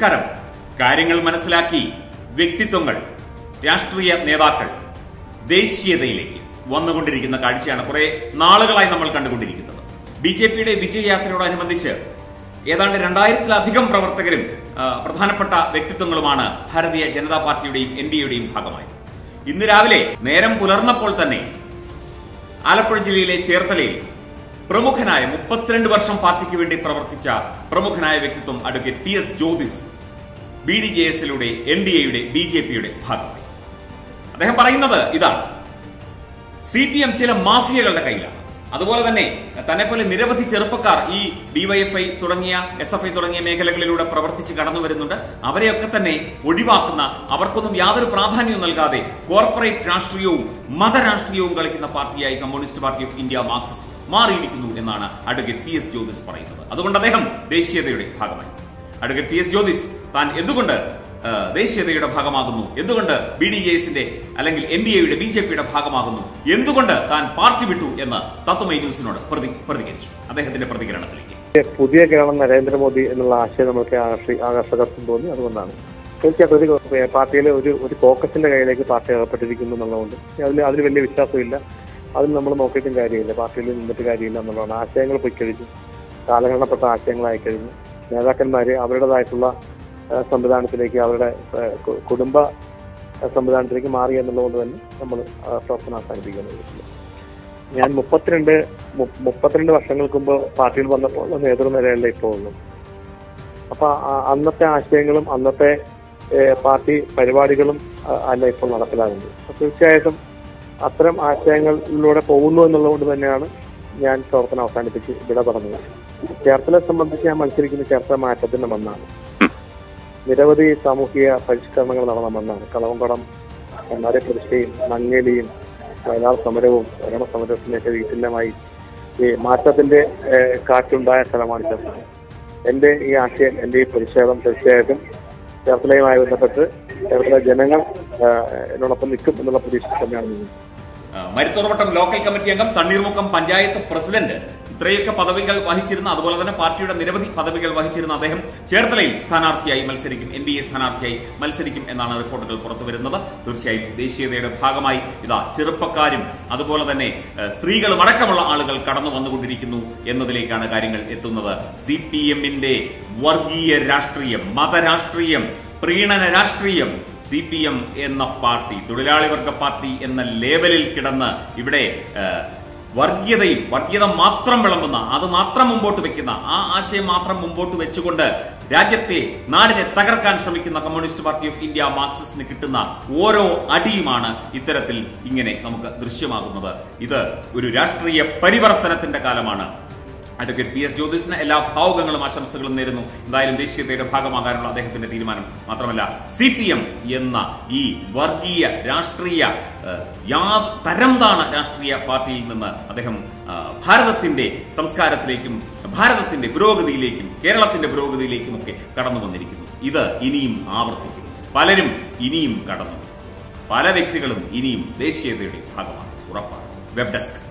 നമസ്കാരം കാര്യങ്ങൾ മനസ്സിലാക്കി വ്യക്തിത്വങ്ങൾ രാഷ്ട്രീയ നേതാക്കൾ ദേശീയതയിലേക്ക് വന്നുകൊണ്ടിരിക്കുന്ന കാഴ്ചയാണ് കുറെ നാളുകളായി നമ്മൾ കണ്ടുകൊണ്ടിരിക്കുന്നത് ബി ജെ പിയുടെ വിജയയാത്രയോടനുബന്ധിച്ച് ഏതാണ്ട് രണ്ടായിരത്തിലധികം പ്രവർത്തകരും ആ, പ്രധാനപ്പെട്ട വ്യക്തിത്വങ്ങളുമാണ് ഭാരതീയ ജനതാ പാർട്ടിയുടെയും എൻ ഡി എയുടെയും ഭാഗമായത് ഇന്ന് രാവിലെ നേരം പുലർന്നപ്പോൾ തന്നെ ആലപ്പുഴ ജില്ലയിലെ ചേർത്തലയിൽ പ്രമുഖനായ മുപ്പത്തിരണ്ട് വർഷം പാർട്ടിക്ക് വേണ്ടി പ്രവർത്തിച്ച പ്രമുഖനായ വ്യക്തിത്വം advocate P S Jyothis B D J എസിലൂടെ എൻ ഡി എയുടെ ബി ജെ പിയുടെ ഭാഗമായി അദ്ദേഹം പറയുന്നത് ഇതാണ് സി പി എം ചില മാഫിയകളുടെ കയ്യിലാണ് അതുപോലെ തന്നെ തന്നെ പോലെ നിരവധി ചെറുപ്പക്കാർ ഈ ഡിവൈഎഫ്ഐ തുടങ്ങിയ എസ് എഫ് ഐ തുടങ്ങിയ മേഖലകളിലൂടെ പ്രവർത്തിച്ച് കടന്നു വരുന്നുണ്ട് അവരെയൊക്കെ തന്നെ ഒഴിവാക്കുന്ന അവർക്കൊന്നും യാതൊരു പ്രാധാന്യവും നൽകാതെ കോർപ്പറേറ്റ് രാഷ്ട്രീയവും മതരാഷ്ട്രീയവും കളിക്കുന്ന പാർട്ടിയായി communist party of India Marxist മാറിയിരിക്കുന്നു എന്നാണ് അഡ്വക്കേറ്റ് പി എസ് ജ്യോതിസ് പറയുന്നത് അതുകൊണ്ട് അദ്ദേഹം ദേശീയതയുടെ ഭാഗമായി അഡ്വക്കേറ്റ് പി എസ് ജ്യോതിസ് താൻ എന്തുകൊണ്ട് ആ, ദേശീയതയുടെ ഭാഗമാകുന്നു എന്തുകൊണ്ട് ബി ഡി എസിന്റെ അല്ലെങ്കിൽ എൻ ഡി എയുടെ ബി ജെ പിയുടെ ഭാഗമാകുന്നു എന്തുകൊണ്ട് താൻ പാർട്ടി വിട്ടു എന്ന് തത്വമൈ ന്യൂസിനോട് പ്രതി- പ്രതികരിച്ചു അദ്ദേഹത്തിന്റെ പ്രതികരണത്തിലേക്ക് പുതിയ കേരളം നരേന്ദ്രമോദി എന്നുള്ള ആശയം നമുക്ക് ആകർഷി- ആകർഷകത്വം തോന്നി അതുകൊണ്ടാണ് തീർച്ചയായിട്ടും ഒരു പാർട്ടിയിലെ ഒരു ഒരു ഫോക്കസിന്റെ കയ്യിലേക്ക് പാർട്ടി അകപ്പെട്ടിരിക്കുന്നു എന്നുള്ളതുകൊണ്ട് അതിൽ അതിൽ വലിയ വിശ്വാസമില്ല അതിൽ നമ്മൾ നോക്കിയിട്ടും കാര്യമില്ല പാർട്ടിയിൽ നിന്നിട്ട് കാര്യമില്ല എന്നുള്ളതാണ് ആശയങ്ങൾ പൊയ്ക്കഴിഞ്ഞു കാലഘട്ടപ്പെട്ട ആശയങ്ങളായി കഴിഞ്ഞു നേതാക്കന്മാര് അവരുടേതായിട്ടുള്ള ആ, സംവിധാനത്തിലേക്ക് അവരുടെ ആ, കു- കുടുംബ ആ, സംവിധാനത്തിലേക്ക് മാറി എന്നുള്ളതുകൊണ്ട് തന്നെ നമ്മൾ പ്രവർത്തനം അവസാനിപ്പിക്കുന്നത് ഞാൻ മുപ്പത്തിരണ്ട് മു- മുപ്പത്തിരണ്ട് വർഷങ്ങൾക്ക് മുമ്പ് പാർട്ടിയിൽ വന്നപ്പോൾ ഉള്ള നേതൃനിരയല്ല ഇപ്പോൾ ഉള്ളത് അപ്പൊ ആ- അന്നത്തെ ആശയങ്ങളും അന്നത്തെ ഏഹ്, പാർട്ടി പരിപാടികളും ആ, അല്ല ഇപ്പോൾ നടപ്പിലാകുന്നത് അപ്പൊ തീർച്ചയായിട്ടും അത്തരം ആശയങ്ങളിലൂടെ പോകുന്നു എന്നുള്ളതുകൊണ്ട് തന്നെയാണ് ഞാൻ പ്രവർത്തനം അവസാനിപ്പിച്ച് ഇവിടെ പറഞ്ഞത് ചേർത്തലയെ സംബന്ധിച്ച് ഞാൻ മത്സരിക്കുന്ന ചേർത്തല മാറ്റത്തിന്റെ മണ്ണാണ് നിരവധി സാമൂഹിക പരിഷ്കരണങ്ങൾ നടന്ന മണ്ണാണ് കളവങ്കടം കണ്ണാടി പ്രതിഷ്ഠയും മങ്ങേലിയും വയനാട് സമരവും വരണ സമരത്തിലേക്ക് വീട്ടിലമായി ഈ മാറ്റത്തിന്റെ ഏഹ്, കാറ്റുണ്ടായ സ്ഥലമാണ് ചേർത്തല എന്റെ ഈ ആശയം എന്റെ ഈ പ്രതിഷേധം തീർച്ചയായിട്ടും ചേർത്തലയുമായി ബന്ധപ്പെട്ട് ചേർത്തല ജനങ്ങൾ ഏഹ്, എന്നോടൊപ്പം നിൽക്കും എന്നുള്ള പ്രതീക്ഷ തന്നെയാണ് നീങ്ങുന്നത് ആ, മരുത്തോർവട്ടം ലോക്കൽ കമ്മിറ്റി അംഗം തണ്ണീർമുക്കം പഞ്ചായത്ത് പ്രസിഡന്റ് ഇത്രയൊക്കെ പദവികൾ വഹിച്ചിരുന്ന അതുപോലെ തന്നെ പാർട്ടിയുടെ നിരവധി പദവികൾ വഹിച്ചിരുന്ന അദ്ദേഹം ചേർത്തലയിൽ സ്ഥാനാർത്ഥിയായി മത്സരിക്കും എൻ ഡി എ സ്ഥാനാർത്ഥിയായി മത്സരിക്കും എന്നാണ് റിപ്പോർട്ടുകൾ പുറത്തു വരുന്നത് തീർച്ചയായും ദേശീയതയുടെ ഭാഗമായി ഇതാ ചെറുപ്പക്കാരും അതുപോലെ തന്നെ ഏഹ്, സ്ത്രീകളും അടക്കമുള്ള ആളുകൾ കടന്നു വന്നുകൊണ്ടിരിക്കുന്നു എന്നതിലേക്കാണ് കാര്യങ്ങൾ എത്തുന്നത് സി പി എമ്മിന്റെ വർഗീയ രാഷ്ട്രീയം മതരാഷ്ട്രീയം പ്രീണന രാഷ്ട്രീയം സി പി എം എന്ന പാർട്ടി തൊഴിലാളി വർഗ പാർട്ടി എന്ന ലേബലിൽ കിടന്ന് ഇവിടെ ഏഹ്, വർഗീയതയും വർഗീയത മാത്രം വിളമ്പുന്ന അത് മാത്രം മുമ്പോട്ട് വെക്കുന്ന ആ ആശയം മാത്രം മുമ്പോട്ട് വെച്ചുകൊണ്ട് രാജ്യത്തെ നാടിനെ തകർക്കാൻ ശ്രമിക്കുന്ന കമ്മ്യൂണിസ്റ്റ് പാർട്ടി ഓഫ് ഇന്ത്യ മാർക്സിസ്റ്റിന് കിട്ടുന്ന ഓരോ അടിയുമാണ് ഇത്തരത്തിൽ ഇങ്ങനെ നമുക്ക് ദൃശ്യമാകുന്നത് ഇത് ഒരു രാഷ്ട്രീയ പരിവർത്തനത്തിന്റെ കാലമാണ് അഡ്വക്കേറ്റ് പി എസ് ജ്യോതിഷിന് എല്ലാ ഭാവുകങ്ങളും ആശംസകളും നേരുന്നു എന്തായാലും ദേശീയതയുടെ ഭാഗമാകാനുള്ള അദ്ദേഹത്തിന്റെ തീരുമാനം മാത്രമല്ല സി പി എം എന്ന ഈ വർഗീയ രാഷ്ട്രീയ ഏഹ്, യാ- തരംതാണ രാഷ്ട്രീയ പാർട്ടിയിൽ നിന്ന് അദ്ദേഹം ആ, ഭാരതത്തിന്റെ സംസ്കാരത്തിലേക്കും ഭാരതത്തിന്റെ പുരോഗതിയിലേക്കും കേരളത്തിന്റെ പുരോഗതിയിലേക്കും ഒക്കെ കടന്നു വന്നിരിക്കുന്നു ഇത് ഇനിയും ആവർത്തിക്കും പലരും ഇനിയും കടന്നു വരും. പല വ്യക്തികളും ഇനിയും ദേശീയതയുടെ ഭാഗമാണ് ഉറപ്പാണ് വെബ് ഡെസ്ക്